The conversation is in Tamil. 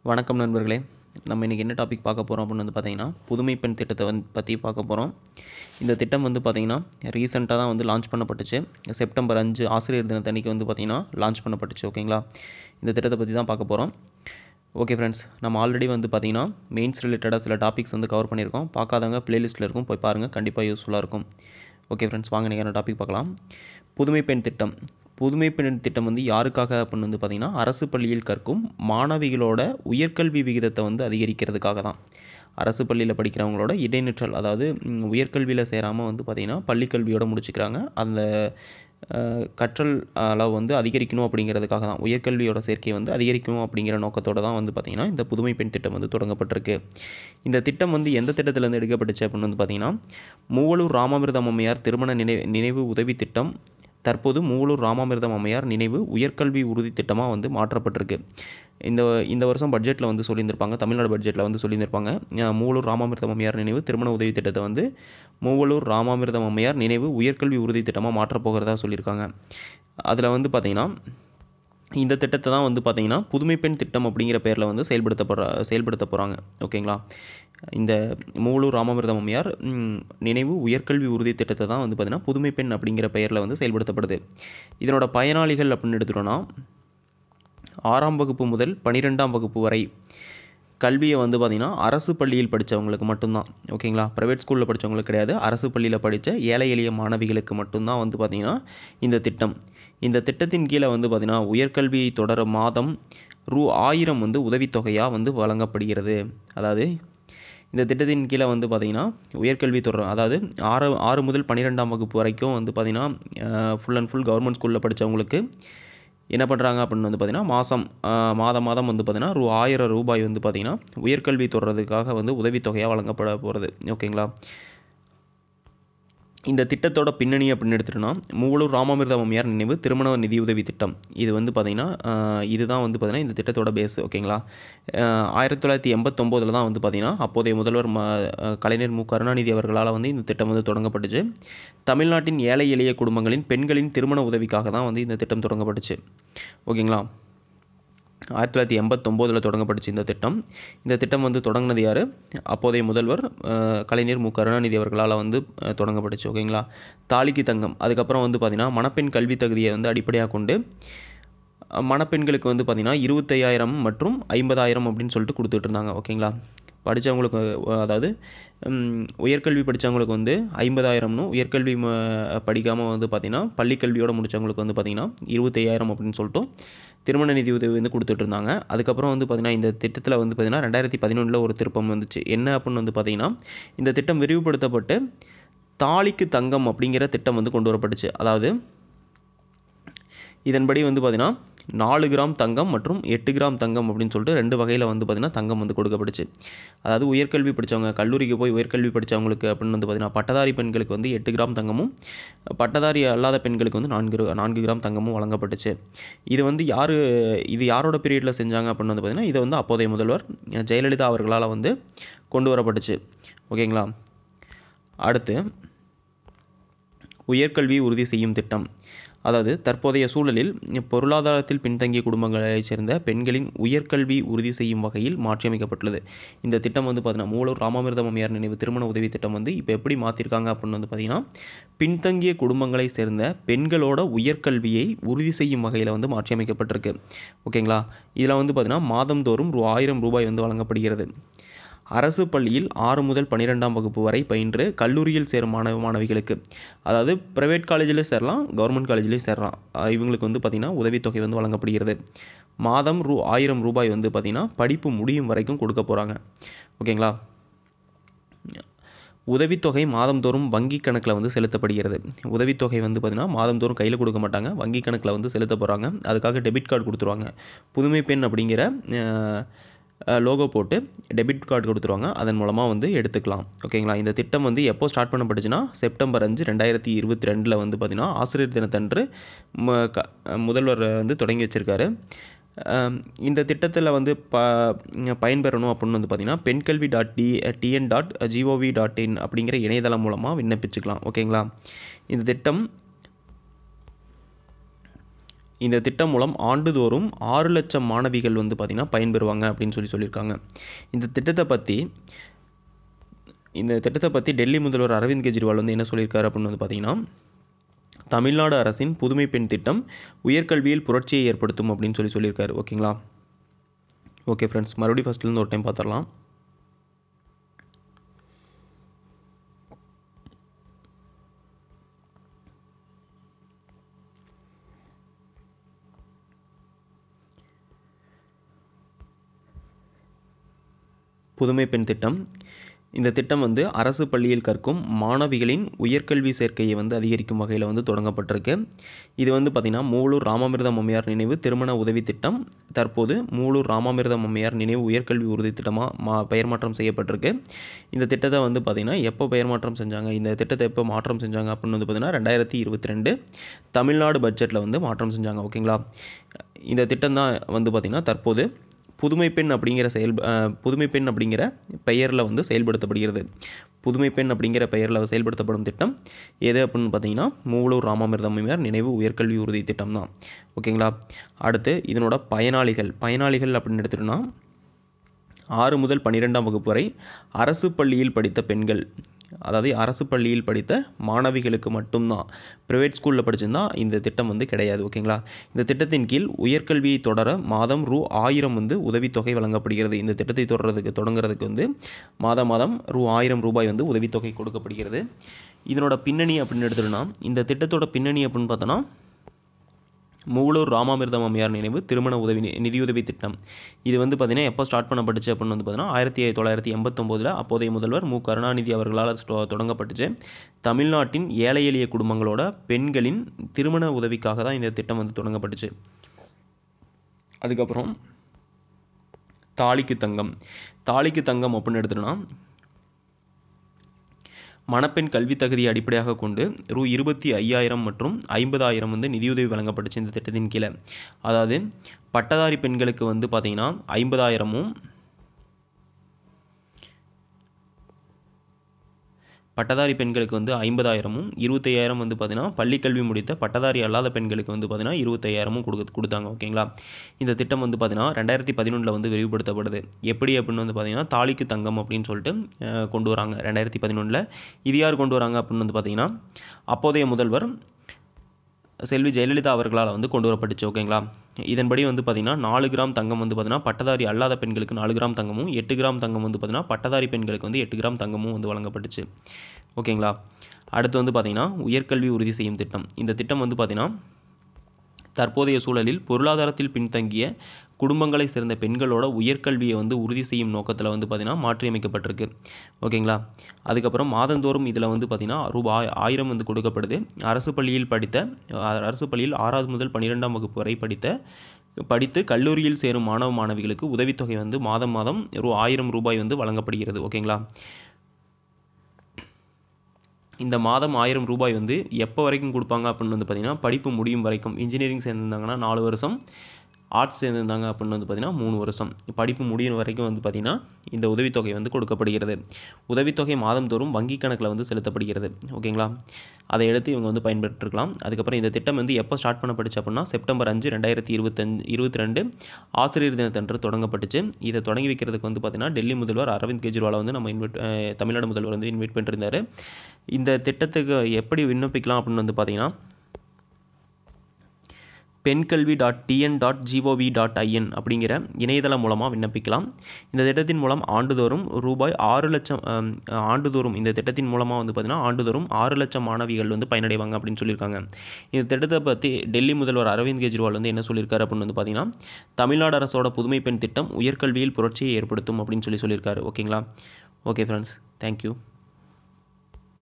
வணக்கம் நண்பர்களே நம்ம இன்றைக்கி என்ன டாபிக் பார்க்க போகிறோம் அப்படின்னு வந்து பார்த்தீங்கன்னா புதுமை பெண் திட்டத்தை வந்து பற்றி பார்க்க போகிறோம் இந்த திட்டம் வந்து பார்த்திங்கன்னா ரீசெண்டாக தான் வந்து லான்ச் பண்ணப்பட்டுச்சு செப்டம்பர் அஞ்சு ஆசிரியர் தினத்தன்னைக்கு வந்து பார்த்திங்கன்னா லான்ச் பண்ணப்பட்டுச்சு ஓகேங்களா இந்த திட்டத்தை பற்றி தான் பார்க்க போகிறோம் ஓகே ஃப்ரெண்ட்ஸ் நம்ம ஆல்ரெடி வந்து பார்த்திங்கன்னா மெயின்ஸ் ரிலேட்டடாக சில டாபிக்ஸ் வந்து கவர் பண்ணியிருக்கோம் பார்க்காதவங்க ப்ளேலிஸ்ட்டில் இருக்கும் போய் பாருங்கள் கண்டிப்பாக யூஸ்ஃபுல்லாக இருக்கும் ஓகே ஃப்ரெண்ட்ஸ் வாங்க நீங்கள் டாபிக் பார்க்கலாம் புதுமை பெண் திட்டம் புதுமை பெண் திட்டம் வந்து யாருக்காக அப்படின்னு வந்து பார்த்திங்கன்னா அரசு பள்ளியில் கற்கும் மாணவிகளோட உயர்கல்வி விகிதத்தை வந்து அதிகரிக்கிறதுக்காக தான் அரசு பள்ளியில் படிக்கிறவங்களோட இடைநிற்றல் அதாவது ம், உயர்கல்வியில் சேராமல் வந்து பார்த்திங்கன்னா பள்ளிக்கல்வியோடு முடிச்சுக்கிறாங்க அந்த அஹ், கற்றல் அளவு வந்து அதிகரிக்கணும் அப்படிங்கிறதுக்காக தான் உயர்கல்வியோட சேர்க்கை வந்து அதிகரிக்கணும் அப்படிங்கிற நோக்கத்தோட தான் வந்து பார்த்திங்கன்னா இந்த புதுமை பெண் திட்டம் வந்து தொடங்கப்பட்டிருக்கு இந்த திட்டம் வந்து எந்த திட்டத்திலேருந்து எடுக்கப்பட்டுச்சு அப்படின்னு வந்து பார்த்திங்கன்னா மூவலூர் ராமாமிர்தம் அம்மையார் திருமண நினைவு நினைவு உதவி திட்டம் தற்போது மூவலூர் ராமாமிர்தம் அம்மையார் நினைவு உயர்கல்வி உறுதி திட்டமாக வந்து மாற்றப்பட்டிருக்கு இந்த இந்த வருஷம் பட்ஜெட்டில் வந்து சொல்லியிருந்திருப்பாங்க தமிழ்நாடு பட்ஜெட்டில் வந்து சொல்லியிருந்திருப்பாங்க அஹ் மூவலூர் ராமாமிர்தம் அம்மையார் நினைவு திருமண உதவி திட்டத்தை வந்து மூவலூர் ராமாமிர்தம் அம்மையார் நினைவு உயர்கல்வி உறுதி திட்டமாக மாற்றப் போகிறதா சொல்லியிருக்காங்க அதில் வந்து பார்த்திங்கன்னா இந்த திட்டத்தை தான் வந்து பார்த்திங்கன்னா புதுமை பெண் திட்டம் அப்படிங்கிற பேரில் வந்து செயல்படுத்தப்படுற செயல்படுத்த போகிறாங்க ஓகேங்களா இந்த மூலூர் ராமாமிர்தம் அம்மையார் ம், நினைவு உயர்கல்வி உறுதி திட்டத்தை தான் வந்து பார்த்திங்கன்னா புதுமை பெண் அப்படிங்கிற பெயரில் வந்து செயல்படுத்தப்படுது இதனோட பயனாளிகள் அப்படின்னு எடுத்துட்டோன்னா ஆறாம் வகுப்பு முதல் பன்னிரெண்டாம் வகுப்பு வரை கல்வியை வந்து பார்த்திங்கன்னா அரசு பள்ளியில் படித்தவங்களுக்கு மட்டும்தான் ஓகேங்களா ப்ரைவேட் ஸ்கூலில் படித்தவங்களுக்கு கிடையாது அரசு பள்ளியில் படித்த ஏழை எளிய மாணவிகளுக்கு மட்டும்தான் வந்து பார்த்திங்கன்னா இந்த திட்டம் இந்த திட்டத்தின் கீழே வந்து பார்த்திங்கன்னா உயர்கல்வி தொடர மாதம் ரூ ஆயிரம் வந்து உதவித்தொகையாக வந்து வழங்கப்படுகிறது அதாவது இந்த திட்டத்தின் கீழே வந்து பார்த்திங்கன்னா உயர்கல்வி தொடர் அதாவது ஆறு ஆறு முதல் பன்னிரெண்டாம் வகுப்பு வரைக்கும் வந்து பார்த்திங்கன்னா ஃபுல் அண்ட் ஃபுல் கவர்மெண்ட் ஸ்கூலில் படித்தவங்களுக்கு என்ன பண்ணுறாங்க அப்படின்னு வந்து பார்த்திங்கன்னா மாதம் மாதம் மாதம் வந்து பார்த்திங்கன்னா ரூ ஆயிரம் ரூபாய் வந்து பார்த்திங்கன்னா உயர்கல்வி தொடர்றதுக்காக வந்து உதவித்தொகையாக வழங்கப்பட போகிறது ஓகேங்களா இந்த திட்டத்தோட பின்னணி அப்படின்னு எடுத்துட்டோம்னா மூவலூர் ராமாமிர்தம் அம்மையார் நினைவு திருமண நிதியுதவி திட்டம் இது வந்து பார்த்திங்கன்னா ஆஹ், இதுதான் வந்து பார்த்திங்கன்னா இந்த திட்டத்தோட பேஸ் ஓகேங்களா ஆஹ், ஆயிரத்தி தொள்ளாயிரத்தி எண்பத்தொம்போதில் தான் வந்து பார்த்திங்கன்னா அப்போதைய முதல்வர் ம ஆஹ், கலைஞர் மு கருணாநிதி அவர்களால் வந்து இந்த திட்டம் வந்து தொடங்கப்பட்டுச்சு தமிழ்நாட்டின் ஏழை எளிய குடும்பங்களின் பெண்களின் திருமண உதவிக்காக தான் வந்து இந்த திட்டம் தொடங்கப்பட்டுச்சு ஓகேங்களா ஆயிரத்தி தொள்ளாயிரத்தி எண்பத்தொம்போதில் தொடங்கப்பட்டுச்சு இந்த திட்டம் இந்த திட்டம் வந்து தொடங்கினது யார் அப்போதைய முதல்வர் அஹ், கலைஞர் மு கருணாநிதி அவர்களால் வந்து அஹ், தொடங்கப்பட்டுச்சு ஓகேங்களா தாலிக்கு தங்கம் அதுக்கப்புறம் வந்து பார்த்திங்கன்னா மணப்பெண் கல்வி தகுதியை வந்து அடிப்படையாக கொண்டு அஹ், மணப்பெண்களுக்கு வந்து பார்த்திங்கன்னா இருபத்தையாயிரம் மற்றும் ஐம்பதாயிரம் அப்படின்னு சொல்லிட்டு கொடுத்துட்டு இருந்தாங்க ஓகேங்களா படித்தவங்களுக்கு அதாவது ம், உயர்கல்வி படித்தவங்களுக்கு வந்து ஐம்பதாயிரம்னு உயர்கல்வி படிக்காமல் வந்து பார்த்திங்கன்னா பள்ளிக்கல்வியோடு முடித்தவங்களுக்கு வந்து பார்த்திங்கன்னா இருபத்தையாயிரம் அப்படின்னு சொல்லிட்டு திருமண நிதி உதவி வந்து கொடுத்துட்டு இருந்தாங்க அதுக்கப்புறம் வந்து பார்த்திங்கன்னா இந்த திட்டத்தில் வந்து பார்த்திங்கன்னா ரெண்டாயிரத்தி பதினொன்றில் ஒரு திருப்பம் வந்துச்சு என்ன அப்படின்னு வந்து பார்த்திங்கன்னா இந்த திட்டம் விரிவுபடுத்தப்பட்டு தாலிக்கு தங்கம் அப்படிங்கிற திட்டம் வந்து கொண்டு வரப்பட்டுச்சு அதாவது இதன்படி வந்து பார்த்திங்கன்னா நாலு கிராம் தங்கம் மற்றும் எட்டு கிராம் தங்கம் அப்படின்னு சொல்லிட்டு ரெண்டு வகையில் வந்து பார்த்திங்கன்னா தங்கம் வந்து கொடுக்கப்பட்டுச்சு அதாவது உயர்கல்வி படித்தவங்க கல்லூரிக்கு போய் உயர்கல்வி படித்தவங்களுக்கு அப்படின்னு வந்து பார்த்திங்கன்னா பட்டதாரி பெண்களுக்கு வந்து எட்டு கிராம் தங்கமும் பட்டதாரி அல்லாத பெண்களுக்கு வந்து நான்கு கிரா- நான்கு கிராம் தங்கமும் வழங்கப்பட்டுச்சு இது வந்து யார் இது யாரோட பீரியடில் செஞ்சாங்க அப்படின்னு வந்து பார்த்திங்கன்னா இதை வந்து அப்போதைய முதல்வர் ஜெயலலிதா அவர்களால் வந்து கொண்டு வரப்பட்டுச்சு ஓகேங்களா அடுத்து உயர்கல்வி உறுதி செய்யும் திட்டம் அதாவது தற்போதைய சூழலில் பொருளாதாரத்தில் பின்தங்கிய குடும்பங்களைச் சேர்ந்த பெண்களின் உயர்கல்வி உறுதி செய்யும் வகையில் மாற்றியமைக்கப்பட்டுள்ளது இந்த திட்டம் வந்து பார்த்தீங்கன்னா மூலூர் ராமாமிர்தம் அம்மையார் நினைவு திருமண உதவி திட்டம் வந்து இப்போ எப்படி மாற்றிருக்காங்க அப்படின்னு வந்து பார்த்தீங்கன்னா பின்தங்கிய குடும்பங்களை சேர்ந்த பெண்களோட உயர்கல்வியை உறுதி செய்யும் வகையில் வந்து மாற்றியமைக்கப்பட்டிருக்கு ஓகேங்களா இதில் வந்து பார்த்தீங்கன்னா மாதந்தோறும் ரூ ஆயிரம் ரூபாய் வந்து வழங்கப்படுகிறது அரசு பள்ளியில் ஆறு முதல் பன்னிரெண்டாம் வகுப்பு வரை பயின்று கல்லூரியில் சேரும் மாணவ மாணவிகளுக்கு அதாவது ப்ரைவேட் காலேஜில் சேரலாம் கவர்மெண்ட் காலேஜ்லேயும் சேரலாம் அஹ் இவங்களுக்கு வந்து பார்த்திங்கன்னா உதவித்தொகை வந்து வழங்கப்படுகிறது மாதம் ரூ ஆயிரம் ரூபாய் வந்து பார்த்திங்கன்னா படிப்பு முடியும் வரைக்கும் கொடுக்க போகிறாங்க ஓகேங்களா உதவித்தொகை மாதந்தோறும் வங்கி கணக்கில் வந்து செலுத்தப்படுகிறது உதவித்தொகை வந்து பார்த்திங்கன்னா மாதந்தோறும் கையில் கொடுக்க மாட்டாங்க வங்கி கணக்கில் வந்து செலுத்த போகிறாங்க அதுக்காக டெபிட் கார்டு கொடுத்துருவாங்க புதுமை பெண் அப்படிங்கிற லோகோ போட்டு டெபிட் கார்டு கொடுத்துருவாங்க அதன் மூலமாக வந்து எடுத்துக்கலாம் ஓகேங்களா இந்த திட்டம் வந்து எப்போ ஸ்டார்ட் பண்ணப்பட்டுச்சுன்னா செப்டம்பர் அஞ்சு ரெண்டாயிரத்தி இருபத்தி ரெண்டில் வந்து பார்த்திங்கன்னா ஆசிரியர் தினத்தன்று ம- க- முதல்வர் வந்து தொடங்கி வச்சுருக்காரு அஹ் இந்த திட்டத்தில் வந்து ப பயன்பெறணும் அப்படின்னு வந்து பார்த்திங்கன்னா பெண்கல்வி dot T TN dot GOV dot in அப்படிங்கிற இணையதளம் மூலமாக விண்ணப்பிச்சுக்கலாம் ஓகேங்களா இந்த திட்டம் இந்த திட்டம் மூலம் ஆண்டுதோறும் ஆறு லட்சம் மாணவிகள் வந்து பார்த்திங்கன்னா பயன்பெறுவாங்க அப்படின்னு சொல்லி சொல்லியிருக்காங்க இந்த திட்டத்தை பற்றி இந்த திட்டத்தை பற்றி டெல்லி முதல்வர் அரவிந்த் கெஜ்ரிவால் வந்து என்ன சொல்லியிருக்காரு அப்படின்னு வந்து பார்த்தீங்கன்னா தமிழ்நாடு அரசின் புதுமை பெண் திட்டம் உயர்கல்வியில் புரட்சியை ஏற்படுத்தும் அப்படின்னு சொல்லி சொல்லியிருக்காரு ஓகேங்களா ஓகே ஃப்ரெண்ட்ஸ் மறுபடியும் ஃபஸ்ட்லேருந்து ஒரு டைம் பார்த்துடலாம் புதுமை பெண் திட்டம் இந்த திட்டம் வந்து அரசு பள்ளியில் கற்கும் மாணவிகளின் உயர்கல்வி சேர்க்கையை வந்து அதிகரிக்கும் வகையில் வந்து தொடங்கப்பட்டிருக்கு இது வந்து பார்த்திங்கன்னா மூலூர் ராமாமிர்தம் அம்மையார் நினைவு திருமண உதவி திட்டம் தற்போது மூலூர் ராமாமிர்தம் அம்மையார் நினைவு உயர்கல்வி உறுதி திட்டமாக மா பெயர் மாற்றம் செய்யப்பட்டிருக்கு இந்த திட்டத்தை வந்து பார்த்திங்கன்னா எப்போ பெயர் மாற்றம் செஞ்சாங்க இந்த திட்டத்தை எப்போ மாற்றம் செஞ்சாங்க அப்படின்னு வந்து பார்த்திங்கன்னா ரெண்டாயிரத்தி இருபத்தி ரெண்டு தமிழ்நாடு பட்ஜெட்டில் வந்து மாற்றம் செஞ்சாங்க ஓகேங்களா இந்த திட்டம் தான் வந்து பார்த்திங்கன்னா தற்போது புதுமை பெண் அப்படிங்கிற செயல் அஹ், புதுமை பெண் அப்படிங்கிற பெயரில் வந்து செயல்படுத்தப்படுகிறது புதுமை பெண் அப்படிங்கிற பெயரில் செயல்படுத்தப்படும் திட்டம் எது அப்படின்னு பார்த்தீங்கன்னா மூவலூர் ராமாமிர்தமையார் நினைவு உயர்கல்வி உறுதி திட்டம் தான் ஓகேங்களா அடுத்து இதனோட பயனாளிகள் பயனாளிகள் அப்படின்னு எடுத்துட்டோம்னா ஆறு முதல் பன்னிரெண்டாம் வகுப்பு வரை அரசு பள்ளியில் படித்த பெண்கள் அதாவது அரசு பள்ளியில் படித்த மாணவிகளுக்கு மட்டும்தான் ப்ரைவேட் ஸ்கூலில் படிச்சிருந்தா இந்த திட்டம் வந்து கிடையாது ஓகேங்களா இந்த திட்டத்தின் கீழ் உயர்கல்வியை தொடர மாதம் ரூ ஆயிரம் வந்து உதவித்தொகை வழங்கப்படுகிறது இந்த திட்டத்தை தொடர்றதுக்கு தொடங்குறதுக்கு வந்து மாதம் மாதம் ரூ ஆயிரம் ரூபாய் வந்து உதவித்தொகை கொடுக்கப்படுகிறது இதனோட பின்னணி அப்படின்னு எடுத்துட்டோம்னா இந்த திட்டத்தோட பின்னணி அப்படின்னு பார்த்தோன்னா மூவலூர் ராமாமிர்தம் அம்மையார் நினைவு திருமண உதவி நி- நிதியுதவி திட்டம் இது வந்து பார்த்திங்கன்னா எப்போ ஸ்டார்ட் பண்ணப்பட்டுச்சு அப்படின்னு வந்து பார்த்தீங்கன்னா ஆயிரத்தி தொள்ளாயிரத்தி எண்பத்தொம்போதில் அப்போதைய முதல்வர் மு கருணாநிதி அவர்களால் ஸ்டோ- தொடங்கப்பட்டுச்சு தமிழ்நாட்டின் ஏழை எளிய குடும்பங்களோட பெண்களின் திருமண உதவிக்காக தான் இந்த திட்டம் வந்து தொடங்கப்பட்டுச்சு அதுக்கப்புறம் தாலிக்கு தங்கம் தாலிக்கு தங்கம் அப்படின்னு எடுத்துட்டோம்னா மணப்பெண் கல்வி தகுதியை அடிப்படையாக கொண்டு ரூ இருபத்தி ஐயாயிரம் மற்றும் ஐம்பதாயிரம் வந்து நிதியுதவி வழங்கப்பட்டுச்சு இந்த திட்டத்தின் கீழே அதாவது பட்டதாரி பெண்களுக்கு வந்து பார்த்திங்கன்னா ஐம்பதாயிரமும் பட்டதாரி பெண்களுக்கு வந்து ஐம்பதாயிரமும் இருபத்தையாயிரம் வந்து பார்த்தீங்கன்னா பள்ளிக்கல்வி முடித்த பட்டதாரி அல்லாத பெண்களுக்கு வந்து பார்த்தீங்கன்னா இருபத்தையாயிரமும் கொடுக்க கொடுத்தாங்க ஓகேங்களா இந்த திட்டம் வந்து பார்த்தீங்கன்னா ரெண்டாயிரத்தி பதினொன்றில் வந்து விரிவுபடுத்தப்படுது எப்படி அப்படின்னு வந்து பார்த்தீங்கன்னா தாலிக்கு தங்கம் அப்படின்னு சொல்லிட்டு அஹ், கொண்டு வராங்க ரெண்டாயிரத்தி பதினொன்றில் இது யார் கொண்டு வராங்க அப்படின்னு வந்து பார்த்தீங்கன்னா அப்போதைய முதல்வர் செல்வி ஜெயலலிதா அவர்களால் வந்து கொண்டு வரப்பட்டுச்சு ஓகேங்களா இதன்படி வந்து பார்த்திங்கன்னா நாலு கிராம் தங்கம் வந்து பார்த்திங்கன்னா பட்டதாரி அல்லாத பெண்களுக்கு நாலு கிராம் தங்கமும் எட்டு கிராம் தங்கம் வந்து பார்த்திங்கன்னா பட்டதாரி பெண்களுக்கு வந்து எட்டு கிராம் தங்கமும் வந்து வழங்கப்பட்டுச்சு ஓகேங்களா அடுத்து வந்து பார்த்திங்கன்னா உயர்கல்வி உறுதி செய்யும் திட்டம் இந்த திட்டம் வந்து பார்த்திங்கன்னா தற்போதைய சூழலில் பொருளாதாரத்தில் பின்தங்கிய குடும்பங்களை சேர்ந்த பெண்களோட உயர்கல்வியை வந்து உறுதி செய்யும் நோக்கத்தில் வந்து பார்த்திங்கன்னா மாற்றியமைக்கப்பட்டிருக்கு ஓகேங்களா அதுக்கப்புறம் மாதந்தோறும் இதில் வந்து பார்த்திங்கன்னா ரூபாய் ஆயிரம் வந்து கொடுக்கப்படுது அரசு பள்ளியில் படித்த அ- அரசு பள்ளியில் ஆறாவது முதல் பன்னிரெண்டாம் வகுப்பு வரை படித்த படித்து கல்லூரியில் சேரும் மாணவ மாணவிகளுக்கு உதவித்தொகை வந்து மாதம் மாதம் ரூ ஆயிரம் ரூபாய் வந்து வழங்கப்படுகிறது ஓகேங்களா இந்த மாதம் ஆயிரம் ரூபாய் வந்து எப்போ வரைக்கும் கொடுப்பாங்க அப்படின்னு வந்து பார்த்திங்கன்னா படிப்பு முடியும் வரைக்கும் இன்ஜினியரிங் சேர்ந்துருந்தாங்கன்னா நாலு வருஷம் ஆர்ட்ஸ் சேர்ந்துருந்தாங்க அப்படின்னு வந்து பார்த்திங்கன்னா மூணு வருஷம் படிப்பு முடியும் வரைக்கும் வந்து பார்த்திங்கன்னா இந்த உதவித்தொகை வந்து கொடுக்கப்படுகிறது உதவித்தொகை மாதந்தோறும் வங்கி கணக்கில் வந்து செலுத்தப்படுகிறது ஓகேங்களா அதை எடுத்து இவங்க வந்து பயன்பெற்றுக்கலாம் அதுக்கப்புறம் இந்த திட்டம் வந்து எப்போ ஸ்டார்ட் பண்ணப்பட்டுச்சு அப்படின்னா செப்டம்பர் அஞ்சு ரெண்டாயிரத்தி இருபத்தஞ்சு இருபத்தி ரெண்டு ஆசிரியர் தினத்தன்று தொடங்கப்பட்டுச்சு இதை தொடங்கி வைக்கிறதுக்கு வந்து பார்த்திங்கன்னா டெல்லி முதல்வர் அரவிந்த் கெஜ்ரிவாலை வந்து நம்ம இன்வைட் தமிழ்நாடு முதல்வர் வந்து இன்வைட் பண்ணியிருந்தாரு இந்த திட்டத்துக்கு எப்படி விண்ணப்பிக்கலாம் அப்படின்னு வந்து பார்த்தீங்கன்னா பெண்கல்வி dot TN dot GOV dot IN அப்படிங்கிற இணையதளம் மூலமாக விண்ணப்பிக்கலாம் இந்த திட்டத்தின் மூலம் ஆண்டுதோறும் ரூபாய் ஆறு லட்சம் ஆம், ஆண்டுதோறும் இந்த திட்டத்தின் மூலமாக வந்து பார்த்திங்கன்னா ஆண்டுதோறும் ஆறு லட்சம் மாணவிகள் வந்து பயனடைவாங்க அப்படின்னு சொல்லியிருக்காங்க இந்த திட்டத்தை பற்றி டெல்லி முதல்வர் அரவிந்த் கெஜ்ரிவால் வந்து என்ன சொல்லியிருக்காரு அப்படின்னு வந்து பார்த்தீங்கன்னா தமிழ்நாடு அரசோட புதுமை பெண் திட்டம் உயர்கல்வியில் புரட்சியை ஏற்படுத்தும் அப்படின்னு சொல்லி சொல்லியிருக்காரு ஓகேங்களா ஓகே ஃப்ரெண்ட்ஸ் தேங்க்யூ